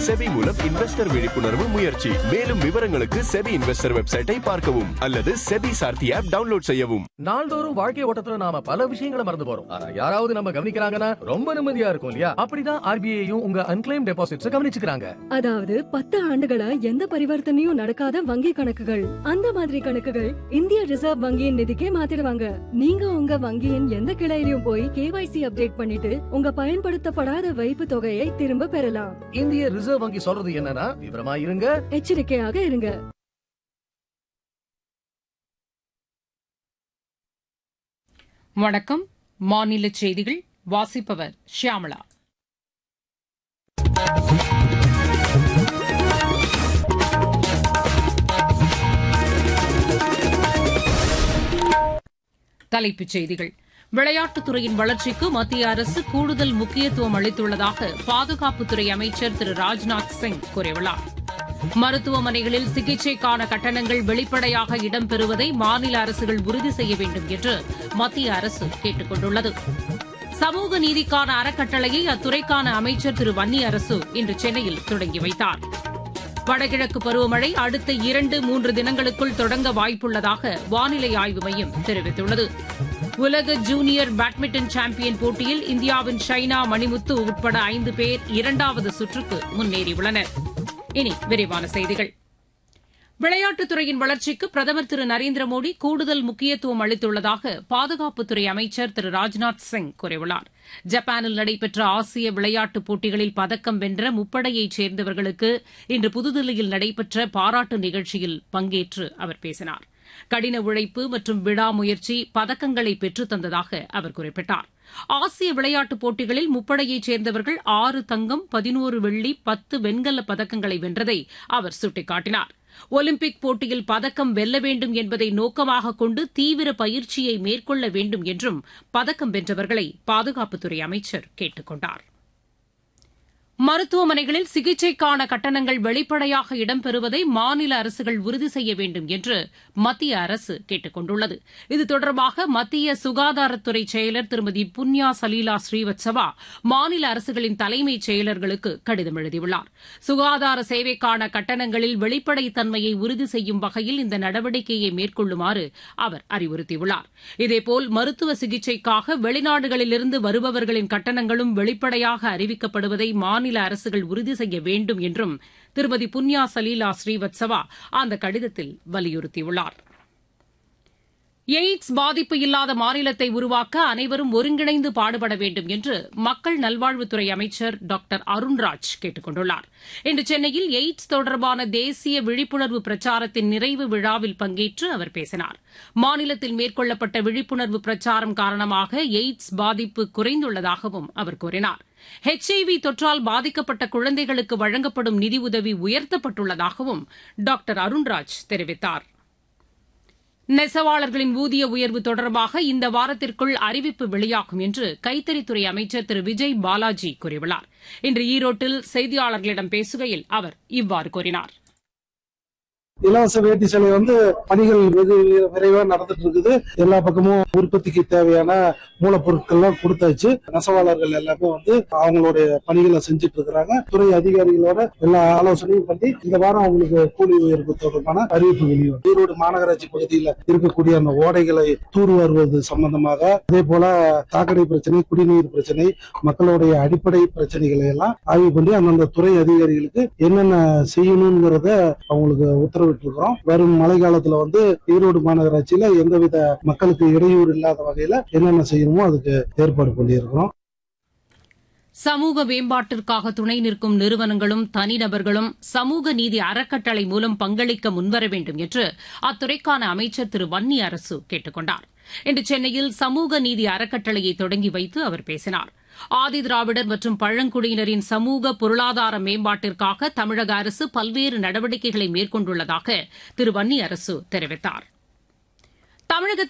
SEBI மூலம் investor விழிப்புணர்வு முயற்சி மேலும் விவரங்களுக்கு செபி இன்வெஸ்டர் வெப்சைட்டை பார்க்கவும் அல்லது செபி சார்த்தி ஆப் டவுன்லோட் செய்யவும் நாள்தோறும் வாழ்க்கை ஓட்டத்துல நாம பல விஷயங்களை மறந்து போறோம் ஆனா யாராவது நம்ம கவனிக்கிறாங்கன்னா ரொம்ப நிம்மதியா இருக்கும் இல்லையா அப்படிதான் ஆர்பிஐயும் உங்க அன்கிளைம் டெபாசிட்ஸ் கவனிச்சுக்கிறாங்க அதாவது பத்து ஆண்டுகளா எந்த பரிவர்த்தனையும் நடக்காத வங்கி கணக்குகள் அந்த மாதிரி கணக்குகள் இந்திய ரிசர்வ் வங்கியின் நிதிக்கே மாத்திடுவாங்க நீங்க உங்க வங்கியின் எந்த கிளையிலும் போய் கேவைசி அப்டேட் பண்ணிட்டு உங்க பயன்படுத்தப்படாத வைப்பு தொகையை திரும்ப பெறலாம் இந்திய ரிசர்வ் வங்கி சொல்றது என்னன்னா விவரமா இருங்க எச்சரிக்கையாக இருங்க வணக்கம் மாநில செய்திகள் வாசிப்பவர் ஷியாமளா தலைப்புச் செய்திகள் விளையாட்டுத்துறையின் வளர்ச்சிக்கு மத்திய அரசு கூடுதல் முக்கியத்துவம் அளித்துள்ளதாக பாதுகாப்புத்துறை அமைச்சர் திரு ராஜ்நாத் சிங் கூறியுள்ளார் மருத்துவமனைகளில் சிகிச்சைக்கான கட்டணங்கள் வெளிப்படையாக இடம்பெறுவதை மாநில அரசுகள் உறுதி செய்ய வேண்டும் என்று மத்திய அரசு கேட்டுக் கொண்டுள்ளது சமூக நீதிக்கான அறக்கட்டளையை அத்துறைக்கான அமைச்சர் திரு வன்னி அரசு இன்று சென்னையில் தொடங்கி வைத்தார் வடகிழக்கு பருவமழை அடுத்த இரண்டு மூன்று தினங்களுக்குள் தொடங்க வாய்ப்புள்ளதாக வானிலை ஆய்வு மையம் தெரிவித்துள்ளது உலக ஜூனியர் பேட்மிண்டன் சாம்பியன் போட்டியில் இந்தியாவின் ஷைனா மணிமுத்து உட்பட ஐந்து பேர் இரண்டாவது சுற்றுக்கு முன்னேறியுள்ளனர் இனி விரிவான செய்திகள் விளையாட்டுத்துறையின் வளர்ச்சிக்கு பிரதமர் திரு நரேந்திர மோடி கூடுதல் முக்கியத்துவம் அளித்துள்ளதாக பாதுகாப்புத்துறை அமைச்சர் திரு ராஜ்நாத் சிங் கூறியுள்ளார் ஜப்பானில் நடைபெற்ற ஆசிய விளையாட்டுப் போட்டிகளில் பதக்கம் வென்ற முப்படையைச் சேர்ந்தவர்களுக்கு இன்று புதுதில்லியில் நடைபெற்ற பாராட்டு நிகழ்ச்சியில் பங்கேற்று அவர் பேசினார் கடின உழைப்பு மற்றும் விடாமுயற்சி பதக்கங்களை பெற்றுத் தந்ததாக அவர் குறிப்பிட்டார் ஆசிய விளையாட்டுப் போட்டிகளில் முப்படையைச் சேர்ந்தவர்கள் ஆறு தங்கம் பதினோரு வெள்ளி பத்து வெண்கலப் பதக்கங்களை வென்றதை அவர் சுட்டிக்காட்டினார் ஒலிம்பிக் போட்டியில் பதக்கம் வெல்ல வேண்டும் என்பதை நோக்கமாக கொண்டு தீவிர பயிற்சியை மேற்கொள்ள வேண்டும் என்றும் பதக்கம் வென்றவர்களை பாதுகாப்புத்துறை அமைச்சர் கேட்டுக் கொண்டார் மருத்துவமனைகளில் சிகிச்சைக்கான கட்டணங்கள் வெளிப்படையாக இடம்பெறுவதை மாநில அரசுகள் உறுதி செய்ய வேண்டும் என்று மத்திய அரசு கேட்டுக் கொண்டுள்ளது இது தொடர்பாக மத்திய சுகாதாரத்துறை செயலர் திருமதி புன்யா சலீலா ஸ்ரீவத்சவா மாநில அரசுகளின் தலைமைச் செயலர்களுக்கு கடிதம் எழுதியுள்ளார் சுகாதார சேவைக்கான கட்டணங்களில் வெளிப்படைத்தன்மையை உறுதி செய்யும் வகையில் இந்த நடவடிக்கையை மேற்கொள்ளுமாறு அவர் அறிவுறுத்தியுள்ளார் இதேபோல் மருத்துவ சிகிச்சைக்காக வெளிநாடுகளிலிருந்து வருபவர்களின் கட்டணங்களும் வெளிப்படையாக அறிவிக்கப்படுவதை மாநில மாநில அரசுகள் உறுதி செய்ய வேண்டும் என்றும் திருமதி புன்யா சலீலா ஸ்ரீவத்சவா அந்த கடிதத்தில் வலியுறுத்தியுள்ளார் எய்ட்ஸ் பாதிப்பு இல்லாத மாநிலத்தை உருவாக்க அனைவரும் ஒருங்கிணைந்து பாடுபட வேண்டும் என்று மக்கள் நல்வாழ்வுத்துறை அமைச்சர் டாக்டர் அருண்ராஜ் கேட்டுக் கொண்டுள்ளார் இன்று சென்னையில் எய்ட்ஸ் தொடர்பான தேசிய விழிப்புணர்வு பிரச்சாரத்தின் நிறைவு விழாவில் பங்கேற்று அவர் பேசினார் மாநிலத்தில் மேற்கொள்ளப்பட்ட விழிப்புணர்வு பிரச்சாரம் காரணமாக எய்ட்ஸ் பாதிப்பு குறைந்துள்ளதாகவும் அவர் கூறினார் ஹெச்ஐவி தொற்றால் பாதிக்கப்பட்ட குழந்தைகளுக்கு வழங்கப்படும் நிதியுதவி உயர்த்தப்பட்டுள்ளதாகவும் டாக்டர் அருண்ராஜ் தெரிவித்தார் நெசவாளர்களின் ஊதிய உயர்வு தொடர்பாக இந்த வாரத்திற்குள் அறிவிப்பு வெளியாகும் என்று கைத்தறித்துறை அமைச்சர் திரு விஜய் பாலாஜி கூறியுள்ளார் இன்று ஈரோட்டில் செய்தியாளர்களிடம் பேசுகையில் அவர் இவ்வாறு கூறினார் இலவச வேட்டி சேலை வந்து பணிகள் வெகு விரைவா நடந்துட்டு இருக்குது எல்லா பக்கமும் உற்பத்திக்கு தேவையான மூலப்பொருட்கள்லாம் கொடுத்தாச்சு நெசவாளர்கள் எல்லாமே வந்து அவங்களுடைய பணிகளை செஞ்சுட்டு இருக்கிறாங்க துறை அதிகாரிகளோட எல்லா ஆலோசனையும் பண்ணி இந்த வாரம் அவங்களுக்கு கூலி உயர்வு தொடர்பான அறிவிப்பு வெளியும் ஈரோடு மாநகராட்சி பகுதியில் இருக்கக்கூடிய அந்த ஓடைகளை தூர்வாருவது சம்பந்தமாக அதே போல சாக்கடை பிரச்சனை குடிநீர் பிரச்சனை மக்களுடைய அடிப்படை பிரச்சனைகளை எல்லாம் ஆய்வு பண்ணி அந்தந்த துறை அதிகாரிகளுக்கு என்னென்ன செய்யணுங்கிறத அவங்களுக்கு உத்தரவிட்டு இருக்கிறோம் வரும் மழை காலத்துல வந்து ஈரோடு மாநகராட்சியில எந்தவித மக்களுக்கு இடையூறு இல்லாத வகையில என்னென்ன செய்யணுமோ அதுக்கு ஏற்பாடு பண்ணியிருக்கிறோம் சமூக மேம்பாட்டிற்காக துணை நிற்கும் நிறுவனங்களும் தனிநபர்களும் சமூக நீதி அறக்கட்டளை மூலம் பங்களிக்க முன்வர வேண்டும் என்று அத்துறைக்கான அமைச்சர் திரு வன்னி அரசு கேட்டுக் கொண்டார் இன்று சென்னையில் சமூக நீதி அறக்கட்டளையை தொடங்கி வைத்து அவர் பேசினார் ஆதி திராவிடர் மற்றும் பழங்குடியினரின் சமூக பொருளாதார மேம்பாட்டிற்காக தமிழக அரசு பல்வேறு நடவடிக்கைகளை மேற்கொண்டுள்ளதாக திரு வன்னி அரசு தெரிவித்தார் தமிழகத்தில்